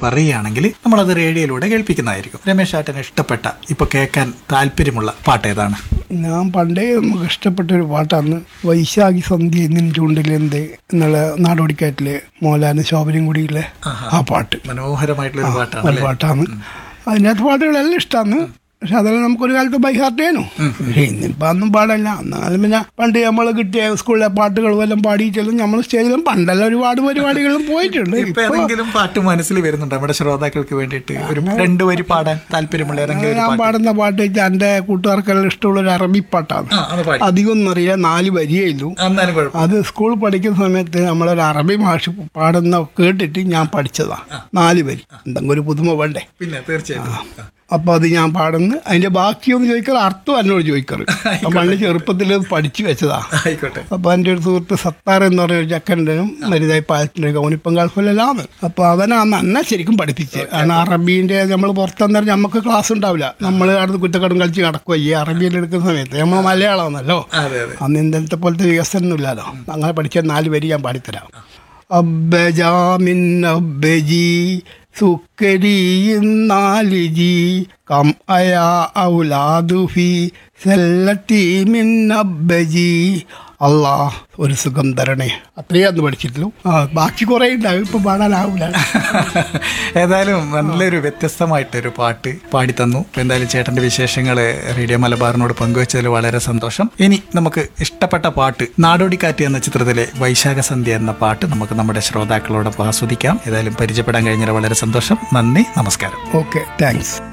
പറയുകയാണെങ്കിൽ നമ്മളത് റേഡിയോയിലൂടെ കേൾപ്പിക്കുന്നതായിരിക്കും രമേശ് ആട്ടന് ഇഷ്ടപ്പെട്ട ഇപ്പൊ കേൾക്കാൻ താല്പര്യമുള്ള പാട്ട് ഏതാണ് ഞാൻ പണ്ടേ നമുക്ക് ഇഷ്ടപ്പെട്ട ഒരു പാട്ടാണ് വൈശാഖി സന്ധ്യ എന്നിൻ ചൂണ്ടിലെന്ത് എന്നുള്ള നാടോടിക്കാറ്റിലെ മോലാനും ശോഭനയും കൂടിയില്ലേ ആ പാട്ട് മനോഹരമായിട്ടുള്ള ഒരു പാട്ടാണ് നല്ല അല്ലേ? പാട്ടാണ് അതിനകത്ത് പാട്ടുകളെല്ലാം ഇഷ്ടമാണ് പക്ഷെ അതെല്ലാം നമുക്കൊരു കാലത്ത് ബൈ ഹാർട്ട് ചെയ്യണു പക്ഷേ ഇന്നിപ്പോൾ അന്നും പാടല്ല എന്നാലും പിന്നെ പണ്ട് നമ്മൾ കിട്ടിയ സ്കൂളിലെ പാട്ടുകളും എല്ലാം പാടിയിട്ടെല്ലാം നമ്മൾ സ്റ്റേജിലും പണ്ടെല്ലാം ഒരുപാട് പരിപാടികളും പോയിട്ടുണ്ട് ഇപ്പൊ ഇപ്പോൾ ഏതെങ്കിലും പാട്ട് മനസ്സിൽ വരുന്നുണ്ട് നമ്മുടെ ശ്രോതാക്കൾക്ക് വേണ്ടിയിട്ട് ഒരു രണ്ടു വരി പാടാൻ താല്പര്യമുള്ള ഏതെങ്കിലും ഒരു ഞാൻ പാട്ട് പാടുന്ന പാട്ട് വെച്ചാൽ എൻ്റെ കൂട്ടുകാർക്കെല്ലാം ഇഷ്ടമുള്ള ഒരു അറബി പാട്ടാണ് ആ, അത് പാടി അധികമൊന്നും അറിയില്ല നാല് വരിയേ ഉള്ളൂ എന്നാലും കുഴപ്പം അത് സ്കൂൾ പഠിക്കുന്ന സമയത്ത് നമ്മളൊരു അറബി ഭാഷ പാടുന്ന കേട്ടിട്ട് ഞാൻ പഠിച്ചതാ നാല് വരി എന്തെങ്കിലും ഒരു പുതുമ വേണ്ടേ പിന്നെ തീർച്ചയായിട്ടും അപ്പോൾ അത് ഞാൻ പാടുന്നു അതിന്റെ ബാക്കിയൊന്ന് ചോദിക്കാറ് അർത്ഥം എന്നോട് ചോദിക്കാറ് അപ്പം പണ്ട് ചെറുപ്പത്തിൽ അത് പഠിച്ചു വെച്ചതാ ആയിക്കോട്ടെ അപ്പോൾ എൻ്റെ ഒരു സുഹൃത്ത് സത്താർ എന്ന് പറഞ്ഞ ഒരു ചക്കൻ്റെ മരുതായി പാലത്തിൻ്റെ കൗനിപ്പം ഗൾഫിലെല്ലാം അപ്പോൾ അവനാണ് എന്നെ ശരിക്കും പഠിപ്പിച്ചത് കാരണം അറബീൻ്റെ നമ്മൾ പുറത്തെന്ന് പറഞ്ഞാൽ നമുക്ക് ക്ലാസ് ഉണ്ടാവില്ല നമ്മൾ അടുത്ത് കുറ്റക്കടം കളിച്ച് നടക്കുക ഈ അറബിയിൽ എടുക്കുന്ന സമയത്ത് നമ്മൾ മലയാളമാണല്ലോ അതെ അതെ അന്ന് ഇന്നലത്തെ പോലത്തെ വികസനം ഇല്ലല്ലോ അങ്ങനെ പഠിച്ച നാല് വരി ഞാൻ പാടിത്തരാം അബ്ബജാമിൻ അബ്ബജി സുക്കരി നാലിജി കം അയാ ഔലാദുഫി സെല്ലത്തി മിൻ അബ്ബജി അല്ലാ ഒരു സുഖം തരണേ അത്രയേ അന്ന് പഠിച്ചിട്ടുള്ളൂ ആ ബാക്കി കുറേ ഉണ്ടാവും ഇപ്പം പാടാനാവില്ല ഏതായാലും നല്ലൊരു വ്യത്യസ്തമായിട്ടൊരു പാട്ട് പാടി തന്നു അപ്പൊ എന്തായാലും ചേട്ടന്റെ വിശേഷങ്ങൾ റേഡിയോ മലബാറിനോട് പങ്കുവച്ചതിൽ വളരെ സന്തോഷം ഇനി നമുക്ക് ഇഷ്ടപ്പെട്ട പാട്ട് നാടോടിക്കാറ്റ് എന്ന ചിത്രത്തിലെ വൈശാഖ സന്ധ്യ എന്ന പാട്ട് നമുക്ക് നമ്മുടെ ശ്രോതാക്കളോടൊപ്പം ആസ്വദിക്കാം ഏതായാലും പരിചയപ്പെടാൻ കഴിഞ്ഞാൽ വളരെ സന്തോഷം നന്ദി നമസ്കാരം ഓക്കെ താങ്ക്സ്